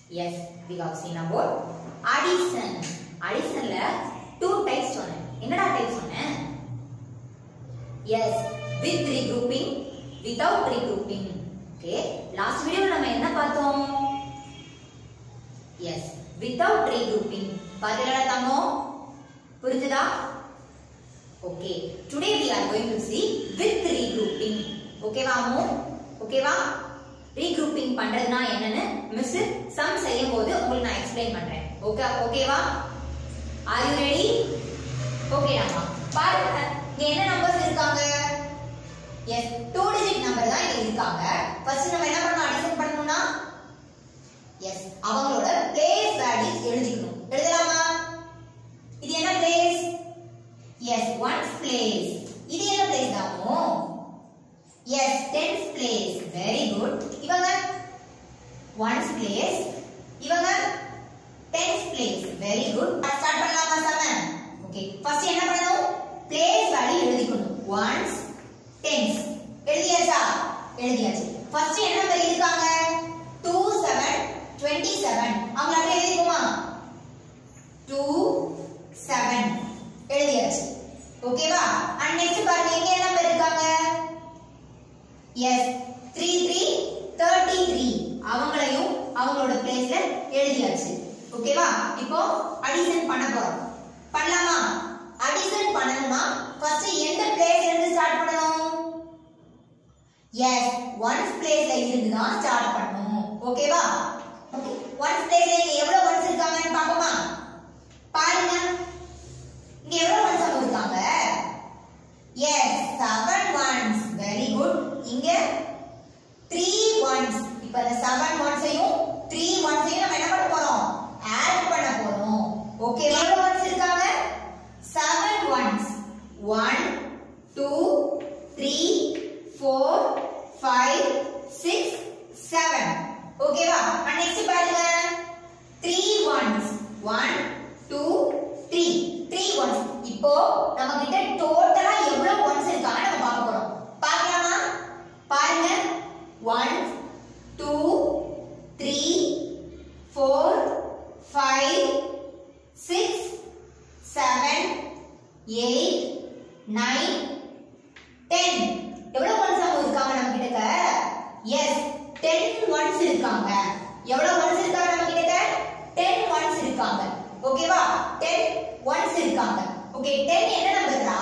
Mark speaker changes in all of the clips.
Speaker 1: S we have seen about addition additionல two types சொன்னேன் என்னடா டைப் சொன்னேன் yes with regrouping without regrouping okay last வீடியோல நம்ம என்ன பார்த்தோம் எஸ் without regrouping பாத்தீங்களா தம்மோ புரிஞ்சுதா okay today we are going to see with regrouping ஓகேவா அம்மு ஓகேவா ரீக்ரூப்பிங் பண்றதுனா என்னன்னு மிஸ் சம் செய்யும் போது உங்களுக்கு நான் எக்ஸ்பிளைன் பண்றேன் ஓகே ஓகேவா ஆர் யூ ரெடி ஓகே அம்மா பாருங்க இங்க என்ன நம்பர்ஸ் இருக்காங்க எஸ் டூ டிஜிட் நம்பர் தான் இங்க இருக்காங்க ஃபர்ஸ்ட் நம்ம என்ன பண்ணணும் அடிஷன் பண்ணணும்னா எஸ் அவங்களோட பிளேஸ் வேல்யூஸ் எழுதிக்கணும் எழுதலாமா இது என்ன பிளேஸ் எஸ் ஒன்ஸ் பிளேஸ் இது என்ன பிளேஸ் தாமோ yes tens place very good இவங்க ஒன்ஸ் பிளேஸ் இவங்க tens place very good start பண்ணலாமா செவன் ஓகே ஃபர்ஸ்ட் என்ன பண்ணணும் பிளேஸ் வேல்யூ எழுதிக்கணும் ஒன்ஸ் டென்ஸ் எழுதியாச்சா எழுதியாச்சு ஃபர்ஸ்ட் என்ன நம்பர் இருக்காங்க 2 7 27 அவங்கள அப்படியே எழுதிக்குமா 2 7 எழுதியாச்சு ஓகேவா அண்ட் நெக்ஸ்ட் பாருங்க இங்க என்ன நம்பர் இருக்காங்க எஸ் 3 3 33 அவங்களையும் அவங்களோட பிளேஸ்ல எழுதியாச்சு ஓகேவா இப்போ அடிஷன் பண்ண போறோம் பண்ணலாமா அடிஷன் பண்ணணும்னா ஃபர்ஸ்ட் எந்த பிளேஸ்ல இருந்து ஸ்டார்ட் பண்ணணும் எஸ் ஒன்ஸ் பிளேஸ்ல இருந்து தான் ஸ்டார்ட் பண்ணணும் ஓகேவா ஓகே ஒன்ஸ் பிளேஸ்ல இங்க எவ்வளவு ஒன்ஸ் இருக்காங்கன்னு பாப்போமா பாருங்க இங்க எவ்வளவு ஒன்ஸ் அவங்க இருக்காங்க yes seven ones very good இங்க த்ரீ ஒன்ஸ் இப்ப இந்த செவன் ஒன்ஸையும் த்ரீ ஒன்ஸையும் நம்ம என்ன பண்ண போறோம் ஆட் பண்ண போறோம் ஓகே எவ்வளவு ஒன்ஸ் இருக்காங்க seven ones one two three four five six seven ஓகேவா நெக்ஸ்ட் பாருங்க three ones one two three three ones இப்போ நம்ம கிட்ட டோட்டலா எவ்வளவு ஒன்ஸ் இருக்காங்க நம்ம பார்க்க போறோம் பார்க்கலாமா பாருங்க one two three four five six seven eight nine ten எவ்வளவு ஒன்ஸ் அவங்க இருக்காங்க நம்ம கிட்ட எஸ் டென் ஒன்ஸ் இருக்காங்க எவ்வளவு ஒன்ஸ் இருக்காங்க நம்ம கிட்ட டென் ஒன்ஸ் இருக்காங்க ஓகேவா டென் ஒன்ஸ் இருக்காங்க ஓகே டென் என்ன நம்பர்ரா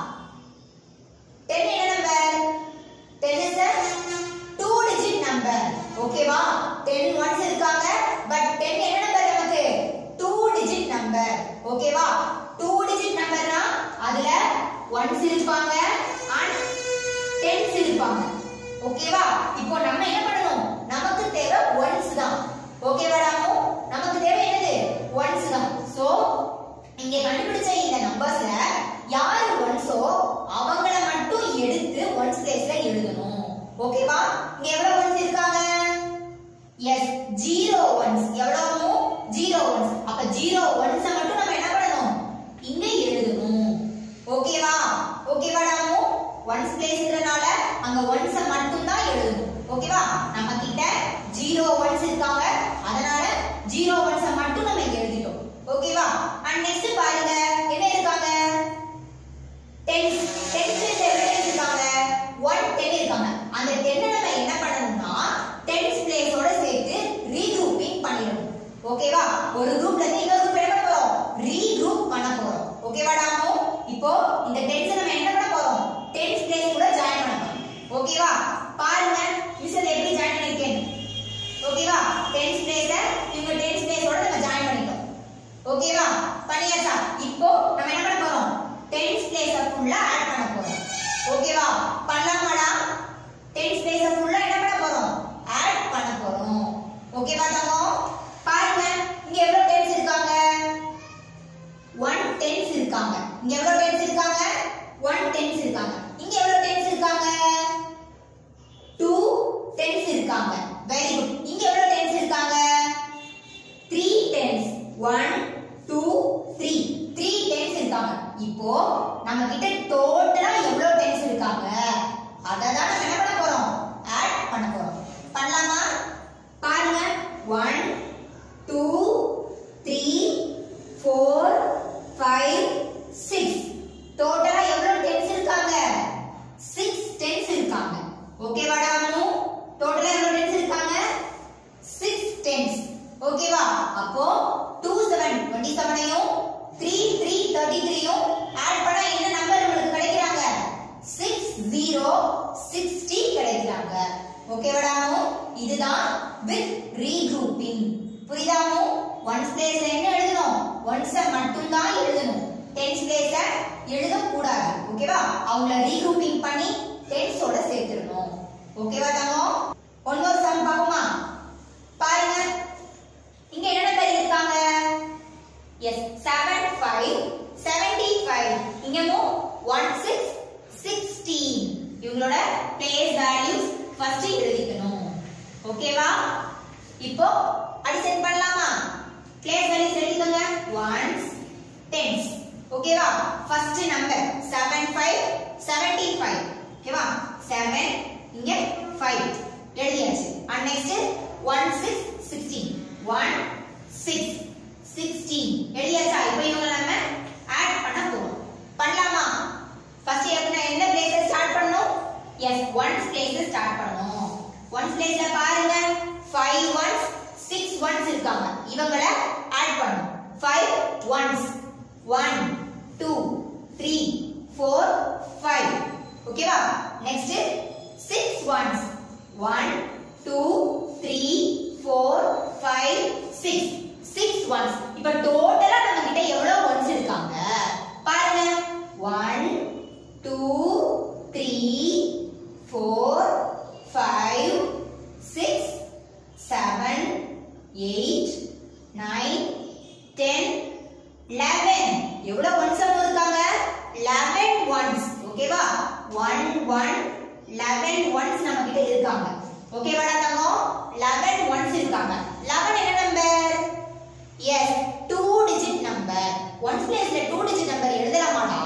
Speaker 1: டென் என்ன number ten is a two digit number ஓகேவா டென் ஒன்ஸ் இருக்காங்க பட் டென் என்ன நம்பர் நமக்கு டூ டிஜிட் நம்பர் ஓகேவா டூ டிஜிட் நம்பர்னா அதுல ஒன்ஸ் இருப்பாங்க அண்ட் டென்ஸ் இருப்பாங்க ஓகேவா இப்போ நம்ம என்ன பண்ணணும் நமக்கு தேவை ஒன்ஸ் தான் ஓகேவா ராமு நமக்கு தேவை என்னது ஒன்ஸ் தான் சோ இங்க கண்டுபிடிச்ச இந்த நம்பர்ஸ்ல யாரு ஒன்ஸோ அவங்கள மட்டும் எடுத்து ஒன்ஸ் பிளேஸ்ல எழுதணும் ஓகேவா இங்க எவ்வளவு ஒன்ஸ் இருக்காங்க எஸ் ஜீரோ ஒன்ஸ் எவ்வளவு ஜீரோ ஒன்ஸ் அப்ப ஜீரோ ஒன்ஸ் மட்டும் நம்ம என்ன பண்ணணும் இங்க எழுதணும் ஓகேவா ஓகேவா ராமு ஒன்ஸ் பிளேஸ்ன்றனால அங்க ஒன்ஸ் மட்டும் தான் எழுதணும் ஓகேவா நம்ம கிட்ட ஜீரோ ஒன்ஸ் இருக்காங்க அதனால ஜீரோ ஒன்ஸ் மட்டும் நம்ம இங்க எழுதிட்டோம் ஓகேவா அண்ட் நெக்ஸ்ட் பாருங்க என்ன இருக்காங்க டென் டென்த் எவ்வளவு டென் இருக்காங்க ஒன் டென் இருக்காங்க அந்த டென்னை நம்ம என்ன பண்ணணும்னா டென்ஸ் பிளேஸோட சேர்த்து ரீக்ரூப்பிங் பண்ணிடணும் ஓகேவா ஒரு குரூப்ல இருந்து இன்னொரு குரூப் என்ன பண்ண போறோம் ரீக்ரூப் பண்ண போறோம் ஓகேவா டாமோ இப்போ இந்த டென்ஸ் நம்ம என்ன பண்ண போறோம் டென்ஸ் பிளேஸ் கூட ஜாயின் பண்ண போறோம் ஓகேவா பாருங்க மிஸ் அதை எப்படி ஜாயின் பண்ணிருக்கேன் ஓகேவா டென்ஸ் பிளேஸ இவங்க டென்ஸ் பிளேஸோட நம்ம ஜாயின் பண்ணிட்டோம் ஓகேவா பண்ணியாச்சா இப்போ நம்ம என்ன பண்ண போறோம் டென்ஸ் பிளேஸ ஃபுல்லா ஆட் பண்ண போறோம் ஓகேவா பண்ணலாமாடா டென்ஸ் பிளேஸ ஃபுல்லா என்ன பண்ண போறோம் ஆட் பண்ண போறோம் ஓகேவா தங்கம் பாருங்க இங்க எவ்வளவு டென்ஸ் இருக்காங்க ஒன் டென்ஸ் இருக்காங்க இங்க எவ்வளவு டென்ஸ் இருக்காங்க ஒன் டென்ஸ் இருக்காங்க இங்க எவ்வளவு டென்ஸ் இருக்காங்க டூ டென்ஸ் இருக்காங்க வெரி குட் இங்க எவ்வளவு டென்ஸ் இருக்காங்க three tens one two three three tens இருக்காங்க இப்போ நம்ம கிட்ட டோட்டலா எவ்வளவு டென்ஸ் இருக்காங்க அதை தான் நம்ம என்ன பண்ண போறோம் ஆட் பண்ண போறோம் பண்ணலாமா பாருங்க ஒன் ஓகேவா அப்போ டூ செவன் டுவெண்ட்டி செவனையும் த்ரீ த்ரீ தேர்ட்டி த்ரீயும் ஆட் பண்ணா என்ன நம்பர் நம்மளுக்கு கிடைக்கிறாங்க சிக்ஸ் ஜீரோ சிக்ஸ்டி கிடைக்கிறாங்க ஓகேவாடாமோ இதுதான் வித் ரீக்ரூப்பிங் புரியுதாமோ ஒன்ஸ் பிளேஸ்ல என்ன எழுதணும் ஒன்ஸ மட்டும் தான் எழுதணும் டென்ஸ் பிளேஸ்ல எழுத கூடாது ஓகேவா அவங்கள ரீக்ரூப்பிங் பண்ணி டென்ஸோட சேர்த்துடணும் ஓகேவா தாமோ ஒன் மோர் சம் பாப்போமா பாருங்க இங்க என்ன நம்பர் இருக்காங்க yes seven five seventy five இங்கமும் ஒன் சிக்ஸ் சிக்ஸ்டீன் இவங்களோட பிளேஸ் வேல்யூஸ் ஃபர்ஸ்ட் எழுதிக்கணும் ஓகேவா இப்போ அடிஷன் பண்ணலாமா பிளேஸ் வேல்யூஸ் எழுதிக்கோங்க ஒன்ஸ் டென்ஸ் ஓகேவா first number seven five seventy five ஓகேவா செவன் இங்க ஃபைவ் எழுதியாச்சு and next one six sixteen one six sixteen எழுதியாச்சா இப்போ இவங்க நம்ம ஆட் பண்ண போறோம் பண்ணலாமா ஃபர்ஸ்ட் எப்படின்னா என்ன பிளேஸ்ல ஸ்டார்ட் பண்ணணும் எஸ் ஒன்ஸ் பிளேஸ்ல ஸ்டார்ட் பண்ணணும் ஒன்ஸ் பிளேஸ்ல பாருங்க ஃபைவ் ஒன்ஸ் சிக்ஸ் ஒன்ஸ் இருக்காங்க இவங்கள ஆட் பண்ணணும் five ones one two three four five ஓகேவா next six ones one two three four five six six ones இப்ப டோட்டலா நம்ம கிட்ட எவ்வளவு ஒன்ஸ் இருக்காங்க பாருங்க one two three four five six seven eight nine ten eleven எவ்வளவு ஒன்ஸ் இருக்காங்க லெவன் ஒன்ஸ் ஓகேவா ஒன் ஒன் லெவன் ஒன்ஸ் நம்ம கிட்ட இருக்காங்க ஓகேவாடா தங்கம் லெவன் ஒன்ஸ் இருக்காங்க லெவன் என்ன number yes two digit number ones பிளேஸ்ல டூ டிஜிட் நம்பர் எழுதலாமாடா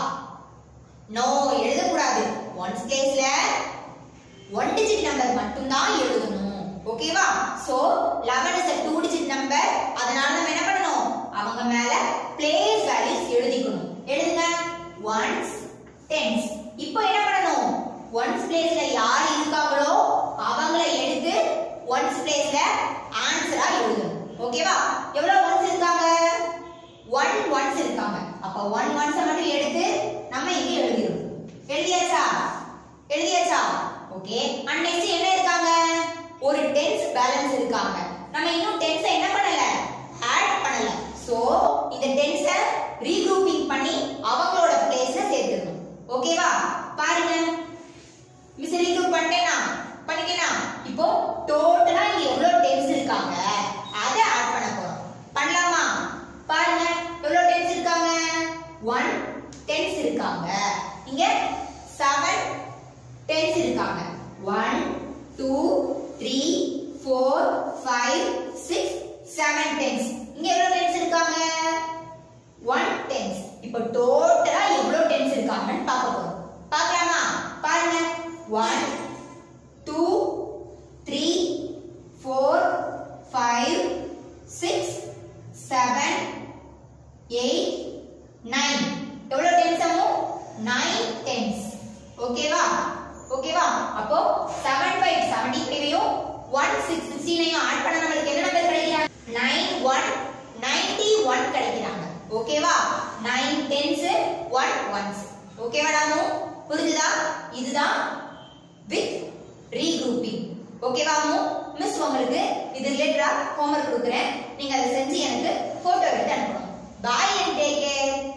Speaker 1: நோ எழுதக்கூடாது ஒன்ஸ் பிளேஸ்ல ஒன் டிஜிட் நம்பர் மட்டும் தான் எழுதணும் ஓகேவா so 11 is a two digit number அதனால நம்ம என்ன பண்ணணும் அவங்க மேல பிளேஸ் வேல்யூஸ் எழுதிக்கணும் எழுதுங்க ஒன்ஸ் டென்ஸ் இப்போ என்ன பண்ணணும் ஒன்ஸ் பிளேஸ்ல யார் இருக்காங்களோ அவங்கள எடுத்து ஒன்ஸ் பிளேஸ்ல ஆன்சரா எழுதணும் ஓகேவா எவ்வளவு ஒன்ஸ் இருக்காங்க ஒன் ஒன்ஸ் இருக்காங்க அப்ப ஒன் ஒன்ஸ் மட்டும் எடுத்து நம்ம இங்க எழுதிடணும் எழுதியாச்சா எழுதியாச்சா ஓகே அண்ட் நெக்ஸ்ட் என்ன இருக்காங்க ஒரு டென்ஸ் பேலன்ஸ் இருக்காங்க நம்ம இன்னும் டென்ஸ் என்ன பண்ணல ஆட் பண்ணல சோ இந்த டென்ஸ ரீக்ரூப்பிங் பண்ணி அவங்களோட பிளேஸ்ல சேர்த்துக்கணும் ஓகேவா பாருங்க மிஸ் ரீக்ரூப் பண்ணிட்டேனா பண்ணிட்டேனா இப்போ டோட்டலா இங்க எவ்வளவு டென்ஸ் இருக்காங்க அதை ஆட் பண்ண போறோம் பண்ணலாமா பாருங்க எவ்வளவு டென்ஸ் இருக்காங்க ஒன் டென்ஸ் இருக்காங்க இங்க செவன் டென்ஸ் இருக்காங்க one two three four five six seven tens இங்க எவ்வளவு டென்ஸ் இருக்காங்க ஒன் டென்ஸ் இப்போ டோட்டலா எவ்வளவு டென்ஸ் இருக்காங்கன்னு பார்க்க போறோம் பார்க்கலாமா பாருங்க one two three four five six seven eight nine எவ்வளவு டென்ஸ் ஆகும் நைன் டென்ஸ் ஓகேவா ஓகேவா அப்போ செவன் ஃபைவ் செவன்டி ஃபைவையும் ஒன் சிக்ஸ் சிக்ஸ்டீனையும் ஆட் பண்ண நம்மளுக்கு என்ன நம்பர் கிடைக்கிறாங்க நைன் ஒன் நைன்டி ஒன் கிடைக்கிறாங்க ஓகேவா நைன் டென்ஸ் ஒன் ஒன்ஸ் ஓகேவா நாமு புரிஞ்சுதா இதுதான் வித் ரீக்ரூப்பிங் ஓகேவாமு மிஸ் உங்களுக்கு இது ரிலேட்டடா ஹோம்ஒர்க் கொடுக்குறேன் நீங்க அதை செஞ்சு எனக்கு போட்டோ எடுத்து அனுப்பணும் பாய் அண்ட் டேக் கேர்